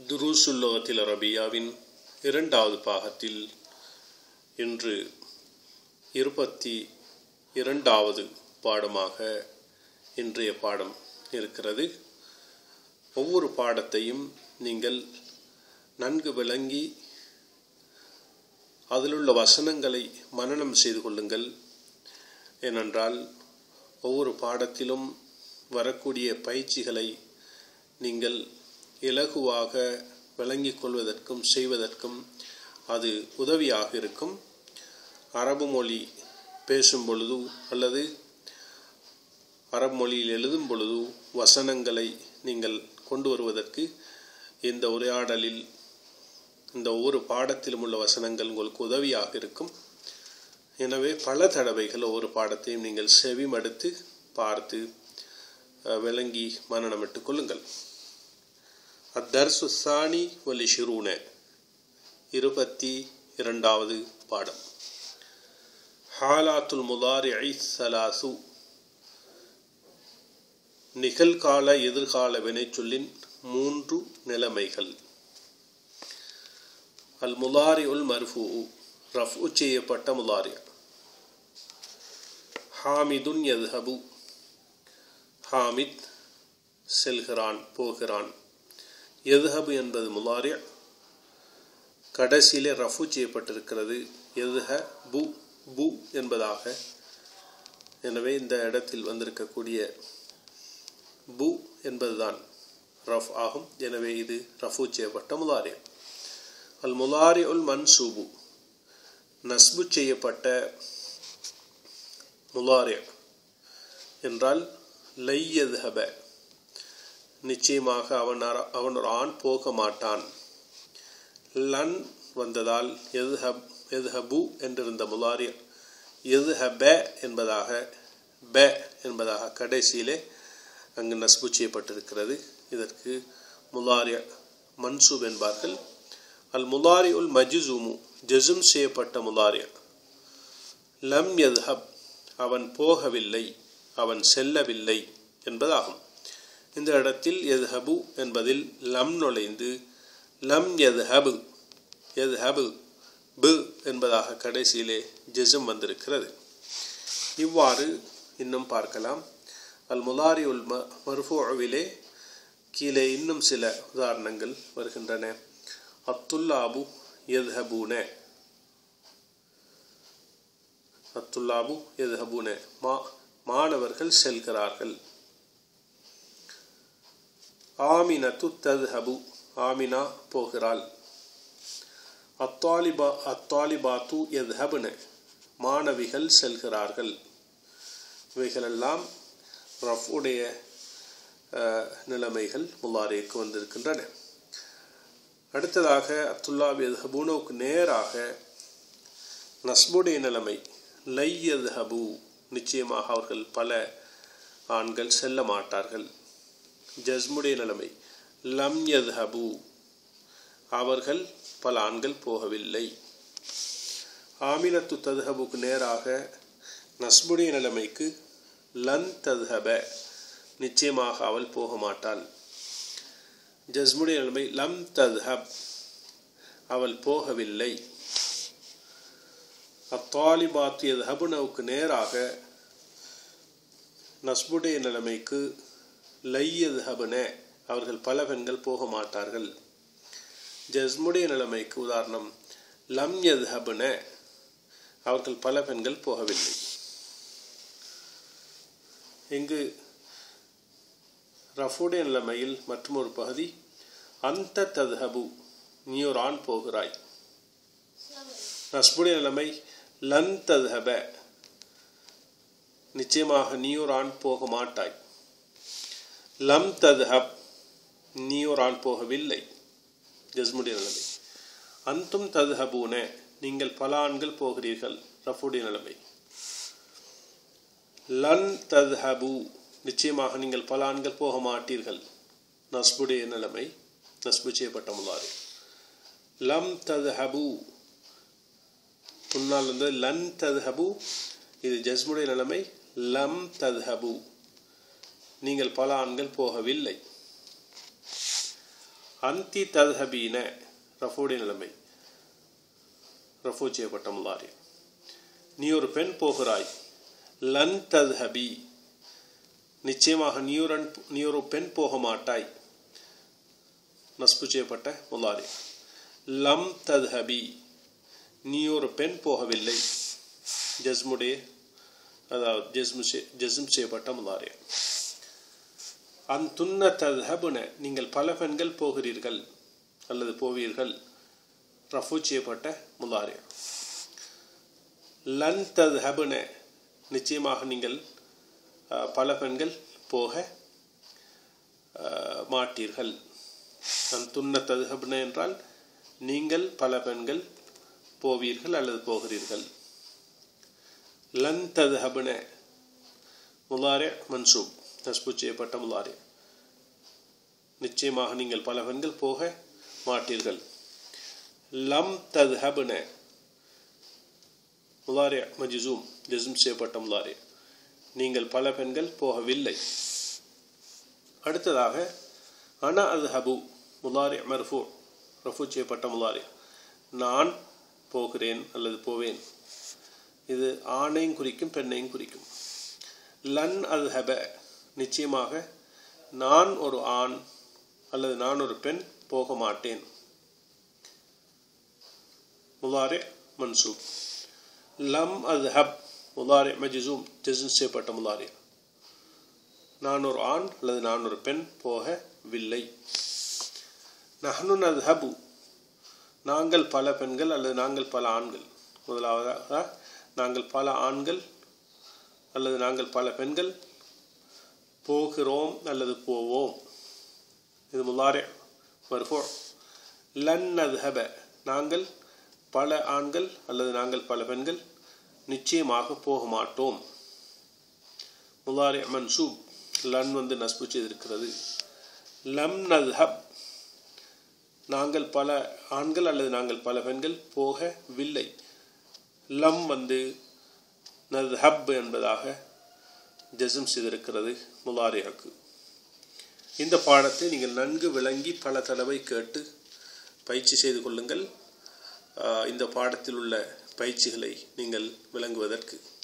துருசுல்லோகத்தில் அரபியாவின் இரண்டாவது பாகத்தில் இன்று இருபத்தி இரண்டாவது பாடமாக இன்றைய பாடம் இருக்கிறது ஒவ்வொரு பாடத்தையும் நீங்கள் நன்கு விளங்கி அதிலுள்ள வசனங்களை மனனம் செய்து கொள்ளுங்கள் ஏனென்றால் ஒவ்வொரு பாடத்திலும் வரக்கூடிய பயிற்சிகளை நீங்கள் இலகுவாக விளங்கிக் கொள்வதற்கும் செய்வதற்கும் அது உதவியாக இருக்கும் அரபு மொழி பேசும் பொழுது அல்லது அரபு மொழியில் எழுதும் பொழுது வசனங்களை நீங்கள் கொண்டு வருவதற்கு இந்த உரையாடலில் இந்த ஒவ்வொரு பாடத்திலும் உள்ள வசனங்கள் உங்களுக்கு உதவியாக இருக்கும் எனவே பல தடவைகள் ஒவ்வொரு பாடத்தையும் நீங்கள் செவிமடுத்து பார்த்து விளங்கி மனநமிட்டுக் கொள்ளுங்கள் அத்தர்சு சாணி ஒலி ஷிரூன இருபத்தி இரண்டாவது பாடம் ஹாலாத்துல் முதாரி சலாசு நிகழ்கால எதிர்கால வினைச்சொல்லின் மூன்று நிலைமைகள் அல் முலாரி உல் மர்ஃபூ ரஃபு செய்யப்பட்ட முலாரி ஹாமிதுன் யத்ஹபு ஹாமித் செல்கிறான் போகிறான் எதுஹபு என்பது முலாரி கடைசியிலே ரஃபு செய்யப்பட்டிருக்கிறது எதுஹ பு பு என்பதாக எனவே இந்த இடத்தில் வந்திருக்கக்கூடிய பு என்பதுதான் ரஃப் ஆகும் எனவே இது ரஃபு செய்யப்பட்ட முலாரி அல் முலாரி உல் மன்சூபு நஸ்பு செய்யப்பட்ட முலாரி என்றால் லையதுஹப நிச்சயமாக அவன் அவன் ஒரு ஆண் போக மாட்டான் லன் வந்ததால் எதுஹப் எதுஹபு என்றிருந்த முலாரி எதுஹப என்பதாக ப என்பதாக கடைசியிலே அங்கு நஸ்பு செய்யப்பட்டிருக்கிறது இதற்கு முலாரிய மன்சூப் என்பார்கள் அல் முலாரி உல் மஜுசூமு ஜெசும் செய்யப்பட்ட முலாரிய லம் எதுஹப் அவன் போகவில்லை அவன் செல்லவில்லை என்பதாகும் இந்த இடத்தில் எதுஹபு என்பதில் லம் நுழைந்து லம் எதுஹபு எதுஹபு பு என்பதாக கடைசியிலே ஜெசும் வந்திருக்கிறது இவ்வாறு இன்னும் பார்க்கலாம் அல் முலாரி உல் ம மர்ஃபூவிலே கீழே இன்னும் சில உதாரணங்கள் வருகின்றன அத்துல்லாபு எதுஹபூன அத்துல்லாபு எதுஹபூன மா மாணவர்கள் செல்கிறார்கள் ஆமினத்து ததுஹபு ஆமினா போகிறாள் அத்தாலிபா அத்தாலிபாத்து எதுஹபுன மாணவிகள் செல்கிறார்கள் இவைகளெல்லாம் ரஃபுடைய நிலைமைகள் முல்லாரேக்கு வந்திருக்கின்றன அடுத்ததாக அத்துல்லாப் எதுஹபூனோவுக்கு நேராக நஸ்புடைய நிலைமை லை எதுஹபு நிச்சயமாக அவர்கள் பல ஆண்கள் செல்ல மாட்டார்கள் ஜஸ்முடைய நிலைமை லம் எதுஹபு அவர்கள் பல ஆண்கள் போகவில்லை ஆமினத்து ததுஹபுக்கு நேராக நஸ்புடைய நிலைமைக்கு லன் ததுஹப நிச்சயமாக அவள் போக மாட்டாள் ஜஸ்முடைய நிலைமை லம் ததுஹப் அவள் போகவில்லை அத்தாலிபாத்து எதுஹபுனவுக்கு நேராக நஸ்புடைய நிலைமைக்கு லையதுஹபுன அவர்கள் பல பெண்கள் போக மாட்டார்கள் ஜஸ்முடைய நிலைமைக்கு உதாரணம் லம் எதுஹபுன அவர்கள் பல பெண்கள் போகவில்லை இங்கு ரஃபுடைய நிலைமையில் மற்றும் ஒரு பகுதி அந்த ததுஹபு நீ ஒரு ஆண் போகிறாய் நஸ்புடைய நிலைமை லன் ததுஹப நிச்சயமாக நீ ஒரு ஆண் போக மாட்டாய் லம் ததுஹப் நீ ஒரு ஆண் போகவில்லை ஜஸ்முடைய நிலைமை அந்தும் ததுஹபூன நீங்கள் பல ஆண்கள் போகிறீர்கள் ரஃபுடைய நிலைமை லன் ததுஹபு நிச்சயமாக நீங்கள் பல ஆண்கள் போக மாட்டீர்கள் நஸ்புடைய நிலைமை நஸ்பு செய்யப்பட்ட முதாரி லம் ததுஹபு முன்னால் வந்து லன் ததுஹபு இது ஜஸ்முடைய நிலைமை லம் ததுஹபு நீங்கள் பல ஆண்கள் போகவில்லை அந்தி தத்ஹபீன ரஃபோடைய நிலைமை ரஃபோ செய்யப்பட்ட முலாரி நீ ஒரு பெண் போகிறாய் லன் தத்ஹபி நிச்சயமாக நீ ஒரு நீ ஒரு பெண் போக மாட்டாய் நஸ்பு செய்யப்பட்ட முலாரி லம் தத்ஹபி நீ ஒரு பெண் போகவில்லை ஜஸ்முடைய அதாவது ஜஸ்மு ஜஸ்ம் செய்யப்பட்ட முலாரி அந்துன்ன தத்ஹபுன நீங்கள் பல பெண்கள் போகிறீர்கள் அல்லது போவீர்கள் ரஃபு செய்யப்பட்ட முலாரி லன் தத்ஹபுன நிச்சயமாக நீங்கள் பல பெண்கள் போக மாட்டீர்கள் அந்துன்ன தத்ஹபுன என்றால் நீங்கள் பல பெண்கள் போவீர்கள் அல்லது போகிறீர்கள் லன் தத்ஹபுன முலாரி மன்சூப் நஸ்பு செய்யப்பட்ட முலாரி நிச்சயமாக நீங்கள் பல பெண்கள் போக மாட்டீர்கள் லம் தத்ஹபுன முலாரி மஜிசூம் ஜஸ்ம் செய்யப்பட்ட முலாரி நீங்கள் பல பெண்கள் போகவில்லை அடுத்ததாக அன அத்ஹபு முலாரி மர்ஃபூ ரஃபு செய்யப்பட்ட முலாரி நான் போகிறேன் அல்லது போவேன் இது ஆணையும் குறிக்கும் பெண்ணையும் குறிக்கும் லன் அல்ஹப நிச்சயமாக நான் ஒரு ஆண் அல்லது நான் ஒரு பெண் போக மாட்டேன் முலாரி மன்சூப் லம் அல்ஹப் முலாரி மஜிசூம் ஜெசன் செய்யப்பட்ட முலாரி நான் ஒரு ஆண் அல்லது நான் ஒரு பெண் போகவில்லை நஹனு நத்ஹபு நாங்கள் பல பெண்கள் அல்லது நாங்கள் பல ஆண்கள் முதலாவதாக நாங்கள் பல ஆண்கள் அல்லது நாங்கள் பல பெண்கள் போகிறோம் அல்லது போவோம் இது முலாரே மர்ஃபோ லன் நத்ஹப நாங்கள் பல ஆண்கள் அல்லது நாங்கள் பல பெண்கள் நிச்சயமாக போக மாட்டோம் முலாரே மன்சூப் லன் வந்து நஸ்பு செய்திருக்கிறது லம் நத்ஹப் நாங்கள் பல ஆண்கள் அல்லது நாங்கள் பல பெண்கள் போகவில்லை லம் வந்து நத்ஹப் என்பதாக ஜசம் செய்திருக்கிறது முலாரியாக்கு இந்த பாடத்தை நீங்கள் நன்கு விளங்கி பல தடவை கேட்டு பயிற்சி செய்து கொள்ளுங்கள் இந்த பாடத்தில் உள்ள பயிற்சிகளை நீங்கள் விளங்குவதற்கு